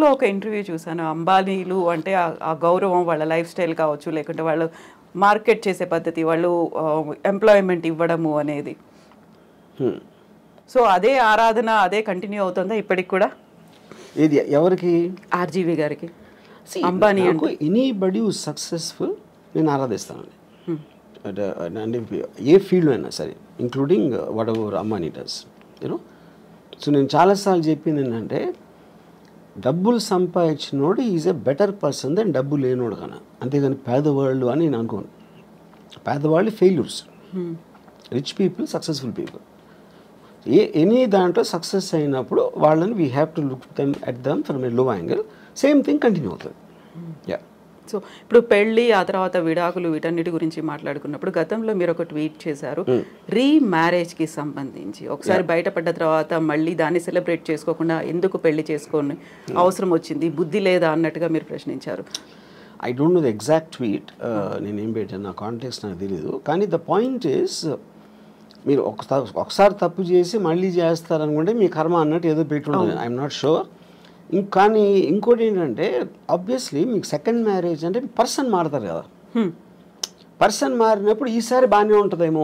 లో ఒక ఇంటర్వ్యూ చూసాను అంబానీలు అంటే ఆ- ఆ గౌరవం వాళ్ళ లైఫ్ స్టైల్ కావచ్చు లేకుంటే వాళ్ళు మార్కెట్ చేసే పద్ధతి వాళ్ళు ఎంప్లాయ్మెంట్ ఇవ్వడము అనేది Hmm. సో అదే ఆరాధన అదే కంటిన్యూ అవుతుందా ఇప్పటికి కూడా ఏది ఎవరికి ఆర్జీవి గారికి అంబానీ నాకు ఎనీబడి సక్సెస్ఫుల్ నేను ఆరాధిస్తానండి అంటే అంటే ఏ ఫీల్డ్ అయినా సరే ఇంక్లూడింగ్ వాట్ ఎవర్ అమ్మాని డస్ యూనో సో నేను చాలాసార్లు చెప్పింది ఏంటంటే డబ్బులు సంపాదించినోడు is a better person than డబ్బు లేనోడు కన్నా అంతేగాని పేదవాళ్ళు అని నేను అనుకోను పేదవాళ్ళు failures rich people successful people ఏ ఎనీ దాంట్లో సక్సెస్ అయినప్పుడు వాళ్ళని we have to look them at them from a low angle same thing continue అవుతుంది యా సో ఇప్పుడు పెళ్లి ఆ తర్వాత విడాకులు వీటన్నిటి గురించి మాట్లాడుకున్నప్పుడు గతంలో మీరు ఒక ట్వీట్ చేశారు రీ మ్యారేజ్ కి సంబంధించి ఒకసారి బయటపడ్డ తర్వాత మళ్ళీ దాన్ని సెలబ్రేట్ చేసుకోకుండా ఎందుకు పెళ్లి చేసుకొని అవసరం వచ్చింది బుద్ధి లేదా అన్నట్టుగా మీరు ప్రశ్నించారు I don't know the exact tweet నేను ఏం పెట్టాను నా కాంటెక్స్ నాకు తెలియదు కానీ ద పాయింట్ ఈస్ మీరు ఒకసారి ఒకసారి తప్పు చేసి మళ్ళీ చేస్తారనుకుంటే మీ కర్మ అన్నట్టు ఏదో పెట్టుండదు ఐఎమ్ నాట్ షూర్ కానీ ఇంకోటి ఏంటంటే ఆబ్వియస్లీ మీకు సెకండ్ మ్యారేజ్ అంటే పర్సన్ మారుతారు కదా హ్మ్. పర్సన్ మారినప్పుడు ఈసారి బాగానే ఉంటుందేమో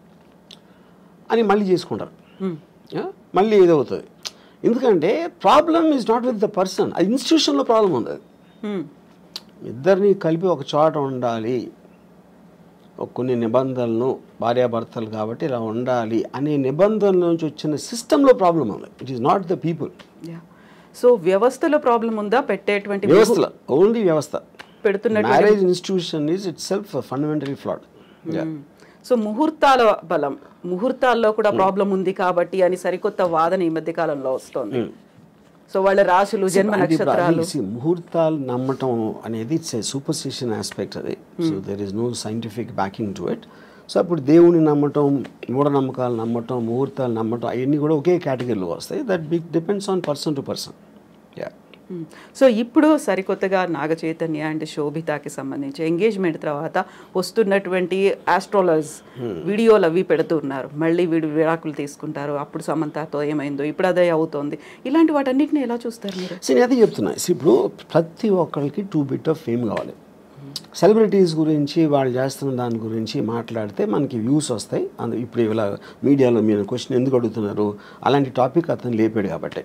అని మళ్ళీ చేసుకుంటారు హ్మ్. Yeah? మళ్ళీ ఏదో అవుతుంది ఎందుకంటే problem is not with the person అది ఇన్స్టిట్యూషన్లో ప్రాబ్లం ఉంది అది హ్మ్. ఇద్దరిని కలిపి ఒక చోట ఉండాలి ఒక కొన్ని నిబంధనలను భార్యాభర్తలు కాబట్టి ఇలా ఉండాలి అనే నిబంధనల నుంచి వచ్చిన సిస్టంలో ప్రాబ్లం ఉంది it is not the people yeah so వ్యవస్థలో ప్రాబ్లం ఉందా పెట్టేటువంటి వ్యవస్థలో ఓన్లీ వ్యవస్థ పెడుతున్నటువంటి marriage institution is itself fundamentally flawed so ముహూర్తాల బలం ముహూర్తాల్లో కూడా ప్రాబ్లం ఉంది కాబట్టి అని సరికొత్త వాదన ఈ మధ్య కాలంలో వస్తోంది సో వాళ్ళ రాశులు జన్మ నక్షత్రాలు ముహూర్తాలు నమ్మటం అనేది ఇట్స్ ఏ సూపర్స్టిషన్ ఆస్పెక్ట్ అది so there is no scientific backing to it so అప్పుడు దేవుని నమ్మటం మూఢనమ్మకాలు నమ్మటం ముహూర్తాలు నమ్మటం అవన్నీ కూడా ఒకే కేటగిరీలో వస్తాయి that big depends on person to person yeah hmm. So ఇప్పుడు సరికొత్తగా నాగ చైతన్య అండ్ శోభితాకి సంబంధించి ఎంగేజ్మెంట్ తర్వాత వస్తున్నటువంటి ఆస్ట్రాలజర్స్ వీడియోలు అవి పెడుతున్నారు మళ్ళీ వీడు విడాకులు తీసుకుంటారు అప్పుడు సమంతతో ఏమైందో ఇప్పుడు అదే అవుతోంది ఇలాంటి వాటన్నిటిని ఎలా చూస్తారు మీరు సో నేను అదే చెప్తున్నా See, ఇప్పుడు ప్రతి ఒక్కరికి టూ బిట్ ఆఫ్ ఫేమ్ కావాలి సెలబ్రిటీస్ గురించి వాళ్ళు చేస్తున్న దాని గురించి మాట్లాడితే మనకి వ్యూస్ వస్తాయి అందు ఇప్పుడు ఇలా మీడియాలో మీరు క్వశ్చన్ ఎందుకు అడుగుతున్నారు అలాంటి టాపిక్ అతను లేపాడు కాబట్టి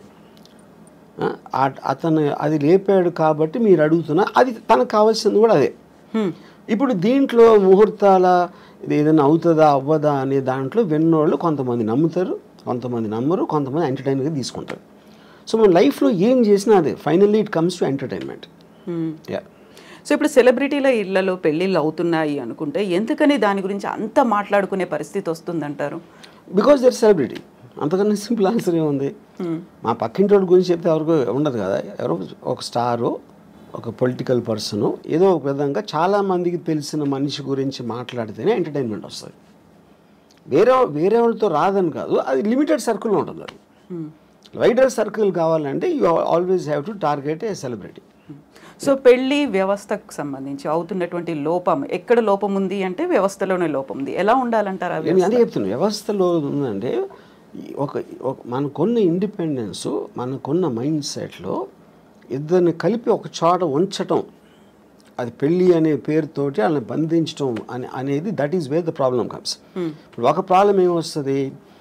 ఆ, ఆ- అతను అది లేపాడు కాబట్టి మీరు అడుగుతున్నా అది తనకు కావాల్సింది కూడా అదే ఇప్పుడు దీంట్లో ముహూర్తాల ఇది ఏదైనా అవుతుందా అవ్వదా అనే దాంట్లో విన్నోళ్ళు కొంతమంది నమ్ముతారు కొంతమంది నమ్మరు కొంతమంది ఎంటర్టైన్గా తీసుకుంటారు సో మన లైఫ్లో ఏం చేసినా అదే finally it comes to entertainment hmm. Yeah so ఇప్పుడు సెలబ్రిటీల ఇళ్లలో పెళ్ళిళ్ళు అవుతున్నాయి అనుకుంటే ఎందుకని దాని గురించి అంత మాట్లాడుకునే పరిస్థితి వస్తుందంటారు బికాస్ దర్ సెలబ్రిటీ అంతకన్నా సింపుల్ ఆన్సర్ ఏముంది మా పక్కింటి వాడి గురించి చెప్తే ఎవరికి ఉండదు కదా ఎవరో ఒక స్టారు ఒక పొలిటికల్ పర్సను ఏదో ఒక విధంగా చాలా మందికి తెలిసిన మనిషి గురించి మాట్లాడితేనే ఎంటర్టైన్మెంట్ వస్తుంది వేరే వేరే వాళ్ళతో రాదని కాదు అది లిమిటెడ్ సర్కిల్లో ఉంటుంది అది వైడర్ సర్కిల్ కావాలంటే you always have to target a celebrity so పెళ్లి వ్యవస్థకు సంబంధించి అవుతున్నటువంటి లోపం ఎక్కడ లోపం ఉంది అంటే వ్యవస్థలోనే లోపం ఉంది ఎలా ఉండాలంటారు అవి నేను అదే చెప్తున్నాను వ్యవస్థలో ఉందంటే ఈ ఒక ఒక- మనకున్న ఇండిపెండెన్స్ మనకున్న మైండ్ సెట్లో ఇద్దరిని కలిపి ఒక చోట ఉంచటం అది పెళ్ళి అనే పేరుతోటి వాళ్ళని బంధించటం అని అనేది that is where the problem comes ఇప్పుడు ఒక ప్రాబ్లం ఏమొస్తుంది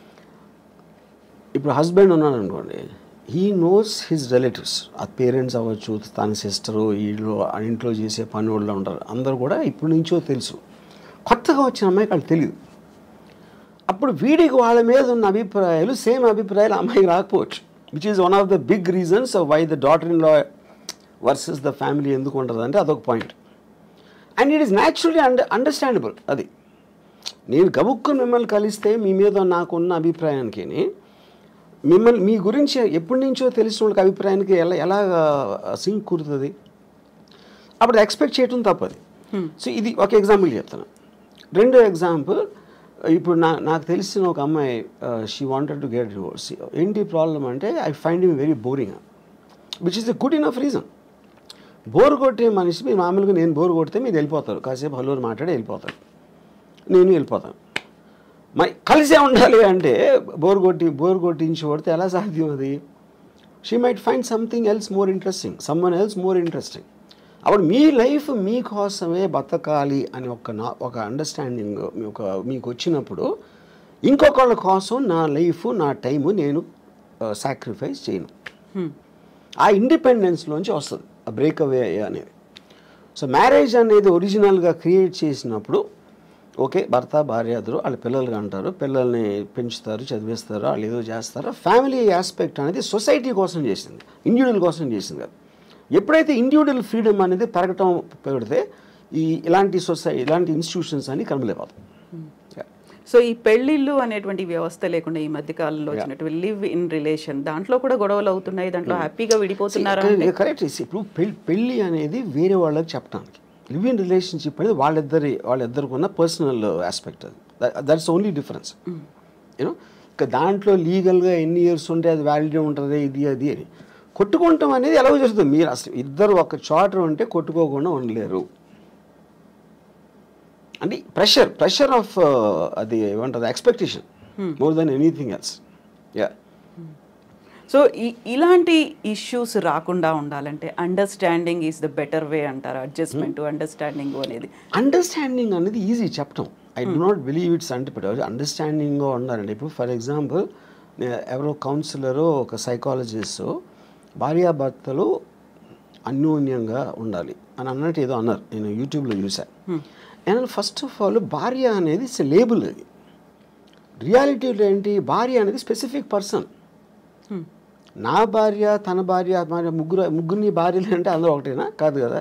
ఇప్పుడు హస్బెండ్ ఉన్నాడు అనుకోండి హీ నోస్ హిజ్ రిలేటివ్స్ ఆ పేరెంట్స్ అవ్వచ్చు తన సిస్టరు వీళ్ళు ఆ ఇంట్లో చేసే పని వాళ్ళు ఉంటారు అందరూ కూడా ఇప్పటి నుంచో తెలుసు కొత్తగా వచ్చిన అమ్మాయికి వాళ్ళు తెలియదు అప్పుడు వీడికి వాళ్ళ మీద ఉన్న అభిప్రాయాలు సేమ్ అభిప్రాయాలు ఆ అమ్మాయికి రాకపోవచ్చు which is one of the big reasons why the daughter in law versus the family ఎందుకు ఉంటుంది అంటే అదొక point and it is naturally under understandable అది నేను గబుక్కు మిమ్మల్ని కలిస్తే మీ మీద నాకున్న అభిప్రాయానికి మిమ్మల్ని మీ గురించి ఎప్పటి నుంచో తెలిసిన వాళ్ళకి అభిప్రాయానికి ఎలా ఎలా సింక్ కుదురుతుంది అప్పుడు ఎక్స్పెక్ట్ చేయటం తప్పది సో ఇది ఒక ఎగ్జాంపుల్ చెప్తాను రెండో ఎగ్జాంపుల్ ఇప్పుడు నా నాకు తెలిసిన ఒక అమ్మాయి she wanted to get divorce ఏంటి ప్రాబ్లం అంటే I find him very boring which is the good enough reason bore కొట్టే మనిషి మీరు మామూలుగా నేను బోర్ కొడితే మీరు వెళ్ళిపోతారు కాసేపు హలోరు మాట్లాడి వెళ్ళిపోతారు నేను వెళ్ళిపోతాను మరి కలిసే ఉండాలి అంటే బోర్ కొట్టి బోర్ కొట్టించి కొడితే ఎలా సాధ్యం అది she might find something else more interesting someone else more interesting అప్పుడు మీ లైఫ్ మీకోసమే బతకాలి అని ఒక నా ఒక అండర్స్టాండింగ్ ఒక మీకు వచ్చినప్పుడు ఇంకొకళ్ళ కోసం నా లైఫ్ నా టైము నేను సాక్రిఫైస్ చేయను ఆ ఇండిపెండెన్స్లోంచి వస్తుంది ఆ బ్రేక్అవే అనేది సో మ్యారేజ్ అనేది ఒరిజినల్గా క్రియేట్ చేసినప్పుడు ఓకే భర్త భార్య ఇద్దరు వాళ్ళ పిల్లలుగా అంటారు పిల్లల్ని పెంచుతారు చదివిస్తారు వాళ్ళు ఏదో చేస్తారు ఫ్యామిలీ ఆస్పెక్ట్ అనేది సొసైటీ కోసం చేసింది ఇండివిజువల్ కోసం చేసింది కాదు ఎప్పుడైతే ఇండివిజువల్ ఫ్రీడమ్ అనేది పెరగటం పెడితే ఈ ఇలాంటి సొసైటీ ఇలాంటి ఇన్స్టిట్యూషన్స్ అన్ని కనుమలేకపోతాయి సో ఈ పెళ్లిళ్ళు అనేటువంటి వ్యవస్థ లేకుండా ఈ మధ్య కాలంలో వచ్చినటువంటి లివ్ ఇన్ రిలేషన్ దాంట్లో కూడా గొడవలు అవుతున్నాయి దాంట్లో హ్యాపీగా విడిపోతున్నారా అంటే కరెక్ట్ ఇప్పుడు పెళ్ళి పెళ్ళి అనేది వేరే వాళ్ళకి చెప్పడానికి లివ్ ఇన్ రిలేషన్షిప్ అనేది వాళ్ళిద్దరి వాళ్ళిద్దరికి ఉన్న పర్సనల్ ఆస్పెక్ట్ అది దట్స్ ఓన్లీ డిఫరెన్స్ యూనో ఇక దాంట్లో లీగల్గా ఎన్ని ఇయర్స్ ఉంటే అది వ్యాలిటీ ఉంటుంది ఇది అది అని కొట్టుకుంటాం అనేది ఎలాగో జరుగుతుంది మీరు అసలు ఇద్దరు ఒక చోట ఉంటే కొట్టుకోకుండా ఉండలేరు అంటే ప్రెషర్ ప్రెషర్ ఆఫ్ అది ఏమంటుంది expectation more than anything else yeah so ఈ- ఇలాంటి ఇష్యూస్ రాకుండా ఉండాలంటే understanding is the better way అంటారు అడ్జస్ట్మెంట్ అండర్స్టాండింగ్ అనేది అండర్స్టాండింగ్ అనేది ఈజీ చెప్పటం I do not believe it's అంటే ఇప్పుడు అండర్స్టాండింగ్గా ఉండాలండి ఇప్పుడు ఫర్ ఎగ్జాంపుల్ ఎవరో కౌన్సిలరు ఒక సైకాలజిస్ట్ భార్యాభర్తలు అన్యోన్యంగా ఉండాలి అని అన్నట్టు ఏదో అన్నారు నేను యూట్యూబ్లో చూశాను అండ్ ఫస్ట్ ఆఫ్ ఆల్ భార్య అనేది ఇట్స్ లేబుల్ అది రియాలిటీలో ఏంటి భార్య అనేది స్పెసిఫిక్ పర్సన్ నా భార్య తన భార్య భార్య ముగ్గురు ముగ్గురిని భార్యలు అంటే అందరూ ఒకటేనా కాదు కదా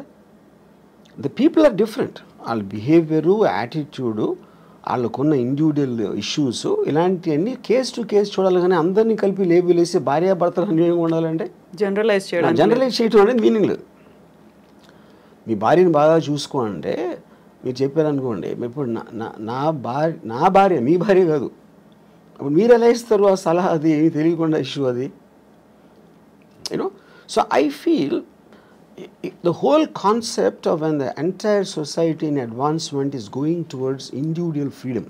ద పీపుల్ ఆర్ డిఫరెంట్ వాళ్ళ బిహేవియరు యాటిట్యూడు వాళ్ళకున్న ఇండివిజువల్ ఇష్యూస్ ఇలాంటివన్నీ కేస్ టు కేస్ చూడాలి కానీ అందరినీ కలిపి లేబుల్ వేసి భార్యాభర్తలు అన్యోన్యంగా ఉండాలంటే జనరలైజ్ చేయడం జనరలైజ్ చేయడం అనేది మీనింగ్ లేదు మీ భార్యని బాగా చూసుకో అంటే మీరు చెప్పారనుకోండి ఇప్పుడు నా నా- నా భార్య నా భార్య మీ భార్య కాదు అప్పుడు మీరు ఎలా ఇస్తారు ఆ సలహా అది ఏమి తెలియకుండా ఇష్యూ అది you know so I feel the whole concept of when the entire society in advancement is going towards individual freedom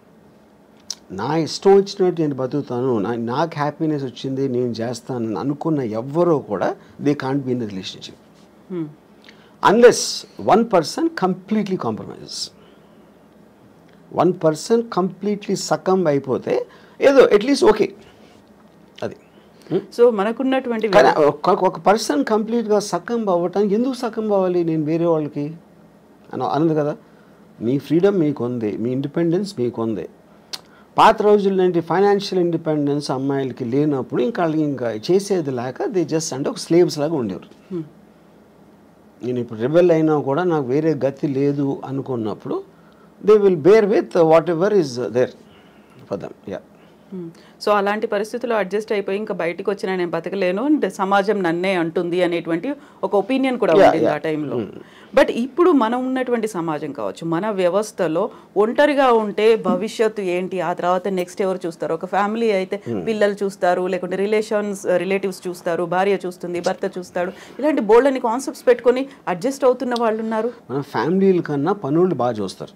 నా ఇష్టం వచ్చినట్టు నేను బతుకుతాను నా నాకు హ్యాపీనెస్ వచ్చింది నేను చేస్తాను అనుకున్న ఎవ్వరూ కూడా they can't be in the relationship unless one person completely compromises one person completely succumb అయిపోతే ఏదో అట్లీస్ట్ ఓకే అది సో మనకున్నటువంటి కానీ ఒక ఒక పర్సన్ కంప్లీట్గా సక్కం అవ్వటానికి ఎందుకు సక్కం అవ్వాలి నేను వేరే వాళ్ళకి అని అన్నది కదా మీ ఫ్రీడమ్ మీకు ఉంది మీ ఇండిపెండెన్స్ మీకు ఉంది పాత రోజుల్లో ఏంటి ఫైనాన్షియల్ ఇండిపెండెన్స్ అమ్మాయిలకి లేనప్పుడు ఇంకా వాళ్ళకి ఇంకా చేసేది లేక దే జస్ట్ అంటే ఒక స్లేవ్స్ లాగా ఉండేవారు నేను ఇప్పుడు రిబెల్ అయినా కూడా నాకు వేరే గతి లేదు అనుకున్నప్పుడు they will bear with whatever is there for them yeah so అలాంటి పరిస్థితుల్లో అడ్జస్ట్ అయిపోయి ఇంకా బయటికి వచ్చిన నేను బతకలేను and సమాజం నన్నే అంటుంది అనేటువంటి ఒక ఒపీనియన్ కూడా Yeah, ఉంది ఆ yeah. టైంలో బట్ ఇప్పుడు మనం ఉన్నటువంటి సమాజం కావచ్చు మన వ్యవస్థలో ఒంటరిగా ఉంటే భవిష్యత్తు ఏంటి ఆ తర్వాత నెక్స్ట్ ఎవరు చూస్తారు ఒక ఫ్యామిలీ అయితే పిల్లలు చూస్తారు లేకుంటే రిలేషన్స్ రిలేటివ్స్ చూస్తారు భార్య చూస్తుంది భర్త చూస్తాడు ఇలాంటి బోల్డ్ అని కాన్సెప్ట్స్ పెట్టుకొని అడ్జస్ట్ అవుతున్న వాళ్ళు ఉన్నారు మన ఫ్యామిలీల కన్నా పనులు బాగా చూస్తారు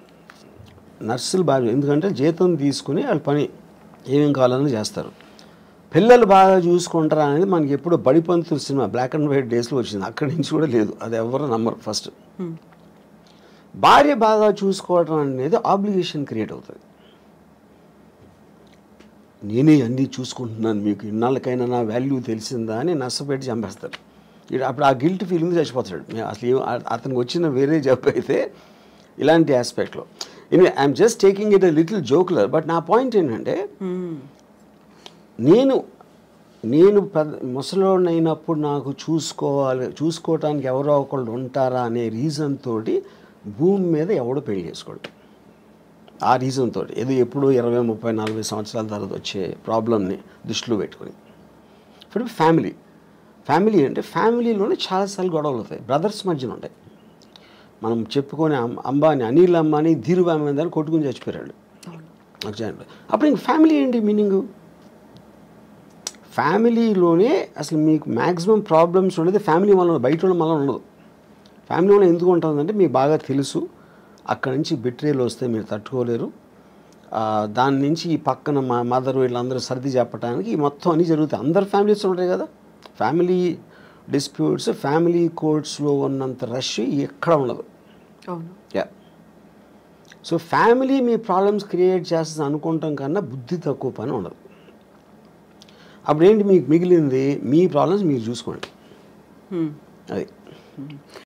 నర్సులు బాగా ఎందుకంటే జీతం తీసుకుని వాళ్ళ పని ఏమేం కావాలని చేస్తారు పిల్లలు బాగా చూసుకుంటారా అనేది మనకి ఎప్పుడు Badipanthulu cinema black and white డేస్లో వచ్చింది అక్కడి నుంచి కూడా లేదు అది ఎవరు నమ్మరు ఫస్ట్ భార్య బాగా చూసుకోవడం అనేది ఆబ్లిగేషన్ క్రియేట్ అవుతుంది నేనే అన్నీ చూసుకుంటున్నాను మీకు ఇన్నాళ్ళకైనా నా వాల్యూ తెలిసిందా అని నష్టపెట్టి చంపేస్తారు ఇడు అప్పుడు ఆ గిల్ట్ ఫీలింగ్ చచ్చిపోతాడు మే- అసలు ఏం- ఆ- అతనికి వచ్చిన వేరే జాబ్ అయితే ఇలాంటి ఆస్పెక్ట్లో anyway I'm just taking it a little jocular but నా పాయింట్ ఏంటంటే నేను నేను పెద్ద ముసలోడిని అయినప్పుడు నాకు చూసుకోవాలి చూసుకోవటానికి ఎవరో ఒకళ్ళు ఉంటారా అనే రీజన్ తోటి భూమి మీద ఎవడో పెళ్లి చేసుకోడు ఆ రీజన్ తోటి ఏదో ఎప్పుడు ఇరవై ముప్పై నలభై సంవత్సరాల తర్వాత వచ్చే ప్రాబ్లమ్ని దృష్టిలో పెట్టుకొని ఇప్పుడు ఫ్యామిలీ ఫ్యామిలీ అంటే ఫ్యామిలీలోనే చాలాసార్లు గొడవలు అవుతాయి బ్రదర్స్ మధ్యన ఉంటాయి మనం చెప్పుకొని అం- అంబానీ అనిల్ అంబానీ ధీరుభాయ్ అంబానీ కొట్టుకుని చచ్చిపోయాడు నాకు చెప్పండి. అప్పుడు ఇంక ఫ్యామిలీ ఏంటి మీనింగ్ ఫ్యామిలీలోనే అసలు మీకు మ్యాక్సిమం ప్రాబ్లమ్స్ ఉండేది ఫ్యామిలీ వల్ల బయట వాళ్ళ వల్ల ఉండదు ఫ్యామిలీ వల్ల ఎందుకు ఉంటుందంటే మీకు బాగా తెలుసు అక్కడ నుంచి బిట్రేలు వస్తే మీరు తట్టుకోలేరు ఆ, దాని నుంచి ఈ పక్కన మా మదర్ వీళ్ళందరూ సర్ది చెప్పడానికి ఈ మొత్తం అన్నీ జరుగుతాయి అందరు ఫ్యామిలీస్ ఉంటాయి కదా ఫ్యామిలీ డిస్ప్యూట్స్ ఫ్యామిలీ కోర్ట్స్లో ఉన్నంత రష్ ఎక్కడ ఉండదు అవును యా సో ఫ్యామిలీ మీ ప్రాబ్లమ్స్ క్రియేట్ చేస్తుంది అనుకుంటాం కన్నా బుద్ధి తక్కువ పని ఉండదు అప్పుడు ఏంటి మీకు మిగిలింది మీ ప్రాబ్లమ్స్ మీరు చూసుకోండి Hmm. అది